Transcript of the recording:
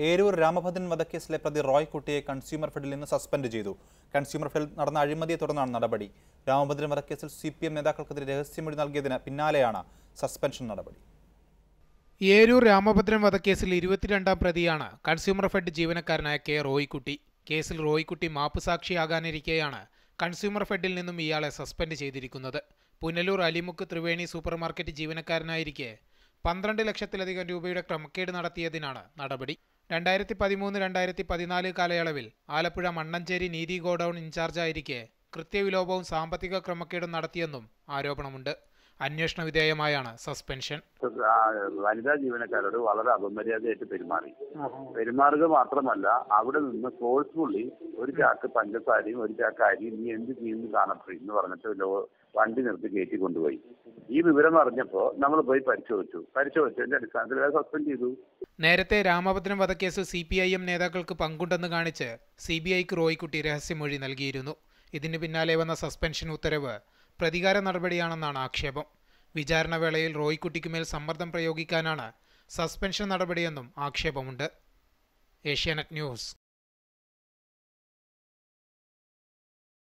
ഏരൂർ രാമഭദ്രൻ വധക്കേസിലെ പ്രതി റോയ് കുട്ടിയെ കൺസ്യൂമർ ഫെഡിൽ നിന്ന് സസ്പെൻഡ് ചെയ്തു കൺസ്യൂമർ ഫെഡിൽ നടന്ന അഴിമതിയെ തുടർന്നാണ് നടപടി രാമഭദ്രൻ വധക്കേസിൽ സി പി എം നേതാക്കൾക്കെതിരെ രഹസ്യമൊഴി നൽകിയതിന് പിന്നാലെയാണ് സസ്പെൻഷൻ നടപടി ഏരൂർ രാമഭദ്രൻ വധക്കേസിൽ ഇരുപത്തിരണ്ടാം പ്രതിയാണ് കൺസ്യൂമർ ഫെഡ് ജീവനക്കാരനായ കെ റോയ്ക്കുട്ടി കേസിൽ റോയ്ക്കുട്ടി മാപ്പ് സാക്ഷിയാകാനിരിക്കെയാണ് കൺസ്യൂമർ ഫെഡിൽ നിന്നും ഇയാളെ സസ്പെൻഡ് ചെയ്തിരിക്കുന്നത് പുനലൂർ അലിമുക്ക് ത്രിവേണി സൂപ്പർ മാർക്കറ്റ് ജീവനക്കാരനായിരിക്കെ പന്ത്രണ്ട് ലക്ഷത്തിലധികം രൂപയുടെ ക്രമക്കേട് നടത്തിയതിനാണ് നടപടി രണ്ടായിരത്തി പതിമൂന്ന് രണ്ടായിരത്തി പതിനാല് കാലയളവിൽ ആലപ്പുഴ മണ്ണഞ്ചേരി നീതി ഗോഡൌൺ ഇൻചാർജായിരിക്കെ കൃത്യവിലോപവും സാമ്പത്തിക ക്രമക്കേടും നടത്തിയെന്നും ആരോപണമുണ്ട് അന്വേഷണ വിധേയമായാണ് സസ്പെൻഷൻ ആ വനിതാ ജീവനക്കാരോട് വളരെ അപമര്യാദയായിട്ട് പെരുമാറി പെരുമാറുക മാത്രമല്ല അവിടെ നിന്ന് ഫോഴ്സ്ഫുള്ളി ഒരു ചാക്ക് പഞ്ചസാരയും ഒരു ചാക്ക് അരിയും നീ എന്ത് ചെയ്യുന്നു കാണട്ടെ എന്ന് പറഞ്ഞിട്ട് ലോ- വണ്ടി നിർത്തി കയറ്റി കൊണ്ടുപോയി ഈ വിവരം അറിഞ്ഞപ്പോ നമ്മൾ പോയി പരിശോധിച്ചു പരിശോധിച്ചതിന്റെ അടിസ്ഥാനത്തിൽ അയാളെ സസ്പെൻഡ് ചെയ്തു നേരത്തെ രാമഭദ്രൻ വധക്കേസ് സി പി ഐ എം നേതാക്കൾക്ക് പങ്കുണ്ടെന്ന് കാണിച്ച് സി ബി ഐക്ക് റോയ്ക്കുട്ടി രഹസ്യമൊഴി നൽകിയിരുന്നു ഇതിന് പിന്നാലെ വന്ന സസ്പെൻഷൻ ഉത്തരവ് പ്രതികാര നടപടിയാണെന്നാണ് ആക്ഷേപം വിചാരണ വേളയിൽ റോയ്ക്കുട്ടിക്കുമേൽ സമ്മർദ്ദം പ്രയോഗിക്കാനാണ് സസ്പെൻഷൻ നടപടിയെന്നും ആക്ഷേപമുണ്ട് ഏഷ്യാനെറ്റ് ന്യൂസ്